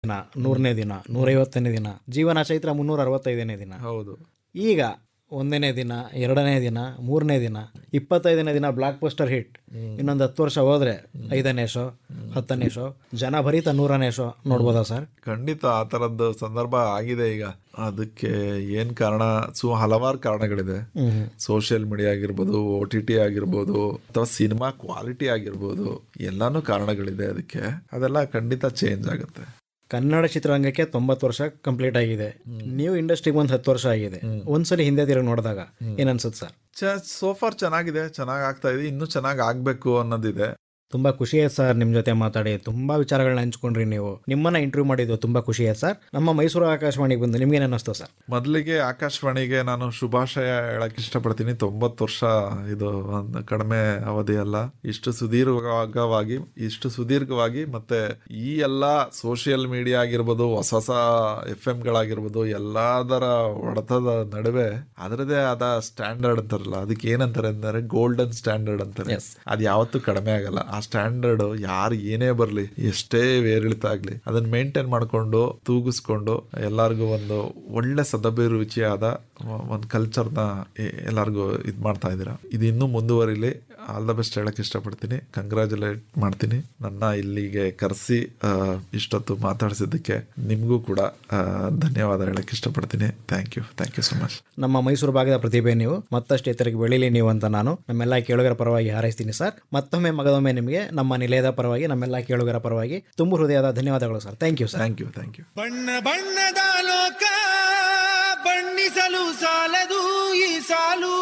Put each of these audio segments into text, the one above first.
ದಿನ ನೂರನೇ ದಿನ ನೂರೈವತ್ತನೇ ದಿನ ಜೀವನ ಚೈತ್ರ ಮುನ್ನೂರ ಅರವತ್ತೈದನೇ ದಿನ ಹೌದು ಈಗ ಒಂದನೇ ದಿನ ಎರಡನೇ ದಿನ ಮೂರನೇ ದಿನ ಇಪ್ಪತ್ತೈದನೇ ದಿನ ಬ್ಲಾಕ್ ಬಸ್ಟರ್ ಹಿಟ್ ಇನ್ನೊಂದು ಹತ್ತು ವರ್ಷ ಹೋದ್ರೆ ಐದನೇ ಶೋ ಹತ್ತನೇ ಶೋ ಜನ ಭರಿತ ನೂರನೇ ಶೋ ನೋಡ್ಬೋದಾ ಸರ್ ಖಂಡಿತ ಆ ಥರದ್ದು ಸಂದರ್ಭ ಆಗಿದೆ ಈಗ ಅದಕ್ಕೆ ಏನ್ ಕಾರಣ ಸು ಹಲವಾರು ಕಾರಣಗಳಿದೆ ಸೋಷಿಯಲ್ ಮೀಡಿಯಾ ಆಗಿರ್ಬೋದು ಓ ಟಿ ಟಿ ಆಗಿರ್ಬೋದು ಅಥವಾ ಸಿನಿಮಾ ಕ್ವಾಲಿಟಿ ಆಗಿರ್ಬೋದು ಎಲ್ಲಾನು ಕಾರಣಗಳಿದೆ ಅದಕ್ಕೆ ಅದೆಲ್ಲ ಖಂಡಿತ ಚೇಂಜ್ ಆಗುತ್ತೆ ಕನ್ನಡ ಚಿತ್ರರಂಗಕ್ಕೆ ತೊಂಬತ್ತು ವರ್ಷ ಕಂಪ್ಲೀಟ್ ಆಗಿದೆ ನೀವು ಇಂಡಸ್ಟ್ರಿಗೆ ಒಂದು ಹತ್ತು ವರ್ಷ ಆಗಿದೆ ಒಂದ್ಸಲಿ ಹಿಂದೆ ತಿರುಗಿ ನೋಡಿದಾಗ ಏನ್ ಅನ್ಸುತ್ತೆ ಸರ್ ಚ ಸೋಫಾರ್ ಚೆನ್ನಾಗಿದೆ ಚೆನ್ನಾಗಿ ಆಗ್ತಾ ಇದೆ ಇನ್ನೂ ಚೆನ್ನಾಗಿ ಆಗ್ಬೇಕು ಅನ್ನೋದಿದೆ ತುಂಬಾ ಖುಷಿ ಆಯ್ತು ಸರ್ ನಿಮ್ ಜೊತೆ ಮಾತಾಡಿ ತುಂಬಾ ವಿಚಾರಗಳನ್ನ ಹಂಚ್ಕೊಂಡ್ರಿ ನೀವು ನಿಮ್ಮನ್ನ ಇಂಟರ್ವ್ಯೂ ಮಾಡಿದ್ದು ತುಂಬಾ ಖುಷಿ ಆಯ್ತು ಸರ್ ನಮ್ಮ ಮೈಸೂರು ಆಕಾಶವಾಣಿಗೆ ಬಂದು ನಿಮ್ಗೇನು ಅನ್ನಿಸ್ತು ಸರ್ ಮೊದಲಿಗೆ ಆಕಾಶವಾಣಿಗೆ ನಾನು ಶುಭಾಶಯ ಹೇಳಕ್ ಇಷ್ಟಪಡ್ತೀನಿ ತೊಂಬತ್ತು ವರ್ಷ ಇದು ಒಂದು ಕಡಿಮೆ ಅವಧಿ ಅಲ್ಲ ಇಷ್ಟು ಸುದೀರ್ಘವಾಗಿ ಇಷ್ಟು ಸುದೀರ್ಘವಾಗಿ ಮತ್ತೆ ಈ ಎಲ್ಲ ಸೋಷಿಯಲ್ ಮೀಡಿಯಾ ಆಗಿರ್ಬೋದು ಹೊಸ ಹೊಸ ಎಫ್ ಗಳಾಗಿರ್ಬೋದು ಎಲ್ಲದರ ಹೊಡೆತದ ನಡುವೆ ಅದರದೇ ಆದ ಸ್ಟ್ಯಾಂಡರ್ಡ್ ಅಂತಾರಲ್ಲ ಅದಕ್ಕೆ ಏನಂತಾರೆ ಅಂದರೆ ಗೋಲ್ಡನ್ ಸ್ಟ್ಯಾಂಡರ್ಡ್ ಅಂತಾರೆ ಅದು ಯಾವತ್ತೂ ಕಡಿಮೆ ಆಗಲ್ಲ ಆ ಸ್ಟ್ಯಾಂಡರ್ಡ್ ಯಾರು ಏನೇ ಬರಲಿ ಎಷ್ಟೇ ಏರಿಳಿತ ಆಗಲಿ ಅದನ್ನ ಮೇಂಟೈನ್ ಮಾಡ್ಕೊಂಡು ತೂಗಿಸ್ಕೊಂಡು ಎಲ್ಲರಿಗೂ ಒಂದು ಒಳ್ಳೆ ಸದಭಿರುಚಿಯಾದ ಒಂದು ಕಲ್ಚರ್ನ ಎಲ್ಲರಿಗೂ ಇದು ಮಾಡ್ತಾ ಇದ್ದೀರಾ ಇದು ಇನ್ನೂ ಮುಂದುವರಿಲಿ ಆಲ್ ದ ಬೆಸ್ಟ್ ಹೇಳಕ್ ಇಷ್ಟಪಡ್ತೀನಿ ಕಂಗ್ರ್ಯಾಚುಲೇಟ್ ಮಾಡ್ತೀನಿ ನನ್ನ ಇಲ್ಲಿಗೆ ಕರೆಸಿ ಇಷ್ಟೊತ್ತು ಮಾತಾಡಿಸಿದ್ದಕ್ಕೆ ನಿಮಗೂ ಕೂಡ ಆ, ಧನ್ಯವಾದ ಹೇಳಕ್ ಇಷ್ಟಪಡ್ತೀನಿ thank you thank you so much ನಮ್ಮ ಮೈಸೂರು ಭಾಗದ ಪ್ರತಿಭೆ ನೀವು ಮತ್ತಷ್ಟು ಎತ್ತರಕ್ಕೆ ಬೆಳೀಲಿ ನೀವು ಅಂತ ನಾನು ನಮ್ಮೆಲ್ಲ ಕೇಳುಗರ ಪರವಾಗಿ ಹಾರೈಸ್ತೀನಿ ಸರ್ ಮತ್ತೊಮ್ಮೆ ಮಗದೊಮ್ಮೆ ನಿಮಗೆ ನಮ್ಮ ನಿಲಯದ ಪರವಾಗಿ ನಮ್ಮೆಲ್ಲ ಕೇಳುಗರ ಪರವಾಗಿ ತುಂಬ ಹೃದಯದ ಧನ್ಯವಾದಗಳು sir thank you sir thank you thank you ಬಣ್ಣ ಬಣ್ಣದ ಲೋಕ ಬಣ್ಣಿಸಲು ಸಾಲದು ಈ ಸಾಲು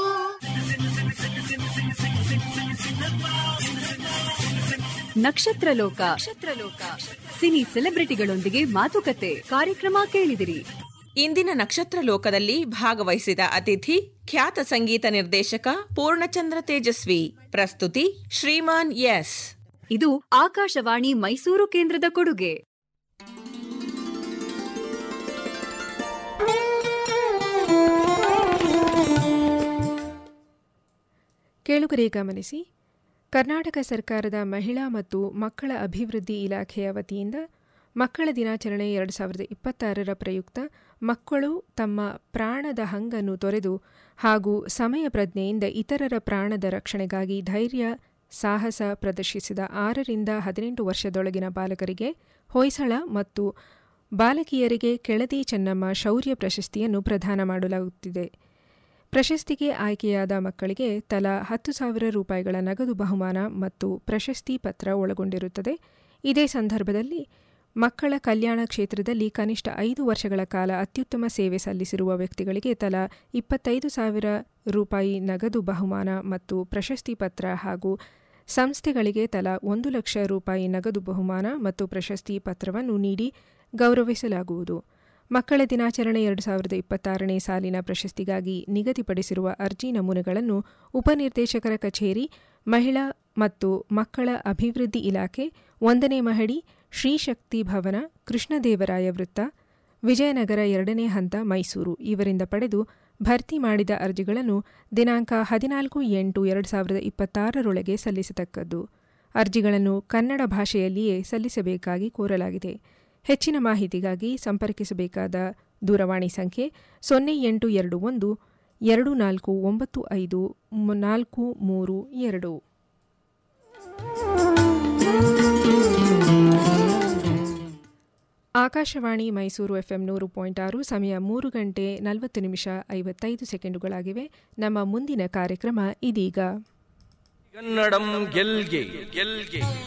ನಕ್ಷತ್ರ ಲೋಕ ನಕ್ಷತ್ರಲೋಕ ಸಿನಿ ಸೆಲೆಬ್ರಿಟಿಗಳೊಂದಿಗೆ ಮಾತುಕತೆ ಕಾರ್ಯಕ್ರಮ ಕೇಳಿದಿರಿ ಇಂದಿನ ನಕ್ಷತ್ರ ಲೋಕದಲ್ಲಿ ಭಾಗವಹಿಸಿದ ಅತಿಥಿ ಖ್ಯಾತ ಸಂಗೀತ ನಿರ್ದೇಶಕ ಪೂರ್ಣಚಂದ್ರ ತೇಜಸ್ವಿ ಪ್ರಸ್ತುತಿ ಶ್ರೀಮಾನ್ ಎಸ್ ಇದು ಆಕಾಶವಾಣಿ ಮೈಸೂರು ಕೇಂದ್ರದ ಕೊಡುಗೆ ಕೇಳುಗರೆ ಗಮನಿಸಿ ಕರ್ನಾಟಕ ಸರ್ಕಾರದ ಮಹಿಳಾ ಮತ್ತು ಮಕ್ಕಳ ಅಭಿವೃದ್ಧಿ ಇಲಾಖೆಯ ವತಿಯಿಂದ ಮಕ್ಕಳ ದಿನಾಚರಣೆ ಎರಡು ಸಾವಿರದ ಇಪ್ಪತ್ತಾರರ ಪ್ರಯುಕ್ತ ಮಕ್ಕಳು ತಮ್ಮ ಪ್ರಾಣದ ಹಂಗನ್ನು ತೊರೆದು ಹಾಗೂ ಸಮಯ ಪ್ರಜ್ಞೆಯಿಂದ ಇತರರ ಪ್ರಾಣದ ರಕ್ಷಣೆಗಾಗಿ ಧೈರ್ಯ ಸಾಹಸ ಪ್ರದರ್ಶಿಸಿದ ಆರರಿಂದ ಹದಿನೆಂಟು ವರ್ಷದೊಳಗಿನ ಬಾಲಕರಿಗೆ ಹೊಯ್ಸಳ ಮತ್ತು ಬಾಲಕಿಯರಿಗೆ ಕೆಳದಿ ಚೆನ್ನಮ್ಮ ಶೌರ್ಯ ಪ್ರಶಸ್ತಿಯನ್ನು ಪ್ರದಾನ ಮಾಡಲಾಗುತ್ತಿದೆ ಪ್ರಶಸ್ತಿಗೆ ಆಯ್ಕೆಯಾದ ಮಕ್ಕಳಿಗೆ ತಲಾ ಹತ್ತು ಸಾವಿರ ರೂಪಾಯಿಗಳ ನಗದು ಬಹುಮಾನ ಮತ್ತು ಪ್ರಶಸ್ತಿ ಪತ್ರ ಒಳಗೊಂಡಿರುತ್ತದೆ ಇದೇ ಸಂದರ್ಭದಲ್ಲಿ ಮಕ್ಕಳ ಕಲ್ಯಾಣ ಕ್ಷೇತ್ರದಲ್ಲಿ ಕನಿಷ್ಠ ಐದು ವರ್ಷಗಳ ಕಾಲ ಅತ್ಯುತ್ತಮ ಸೇವೆ ಸಲ್ಲಿಸಿರುವ ವ್ಯಕ್ತಿಗಳಿಗೆ ತಲಾ ಇಪ್ಪತ್ತೈದು ಸಾವಿರ ರೂಪಾಯಿ ನಗದು ಬಹುಮಾನ ಮತ್ತು ಪ್ರಶಸ್ತಿ ಪತ್ರ ಹಾಗೂ ಸಂಸ್ಥೆಗಳಿಗೆ ತಲಾ ಒಂದು ಲಕ್ಷ ರೂಪಾಯಿ ನಗದು ಬಹುಮಾನ ಮತ್ತು ಪ್ರಶಸ್ತಿ ಪತ್ರವನ್ನು ನೀಡಿ ಗೌರವಿಸಲಾಗುವುದು ಮಕ್ಕಳ ದಿನಾಚರಣೆ ಎರಡು ಸಾವಿರದ ಇಪ್ಪತ್ತಾರನೇ ಸಾಲಿನ ಪ್ರಶಸ್ತಿಗಾಗಿ ನಿಗದಿಪಡಿಸಿರುವ ಅರ್ಜಿ ನಮೂನೆಗಳನ್ನು ಉಪನಿರ್ದೇಶಕರ ಕಚೇರಿ ಮಹಿಳಾ ಮತ್ತು ಮಕ್ಕಳ ಅಭಿವೃದ್ಧಿ ಇಲಾಖೆ ಒಂದನೇ ಮಹಡಿ ಶ್ರೀಶಕ್ತಿ ಭವನ ಕೃಷ್ಣದೇವರಾಯ ವೃತ್ತ ವಿಜಯನಗರ ಎರಡನೇ ಹಂತ ಮೈಸೂರು ಇವರಿಂದ ಪಡೆದು ಭರ್ತಿ ಮಾಡಿದ ಅರ್ಜಿಗಳನ್ನು ದಿನಾಂಕ ಹದಿನಾಲ್ಕು ಎಂಟು ಎರಡು ಸಾವಿರದ ಇಪ್ಪತ್ತಾರರೊಳಗೆ ಸಲ್ಲಿಸತಕ್ಕದ್ದು ಅರ್ಜಿಗಳನ್ನು ಕನ್ನಡ ಭಾಷೆಯಲ್ಲಿಯೇ ಸಲ್ಲಿಸಬೇಕಾಗಿ ಕೋರಲಾಗಿದೆ ಹೆಚ್ಚಿನ ಮಾಹಿತಿಗಾಗಿ ಸಂಪರ್ಕಿಸಬೇಕಾದ ದೂರವಾಣಿ ಸಂಖ್ಯೆ ಸೊನ್ನೆ ಎಂಟು ಎರಡು ಒಂದು ಎರಡು ನಾಲ್ಕು ಒಂಬತ್ತು ಐದು ಮ್- ನಾಲ್ಕು ಮೂರು ಎರಡು ಆಕಾಶವಾಣಿ ಮೈಸೂರು ಎಫ್ಎಂ ನೂರು ಪಾಯಿಂಟ್ ಆರು ಸಮಯ ಮೂರು ಗಂಟೆ ನಲವತ್ತು ನಿಮಿಷ ಐವತ್ತೈದು ಸೆಕೆಂಡುಗಳಾಗಿವೆ ನಮ್ಮ ಮುಂದಿನ ಕಾರ್ಯಕ್ರಮ ಇದೀಗ ಕನ್ನಡಂ ಗೆಲ್ಗೆ ಗೆಲ್ಗೆ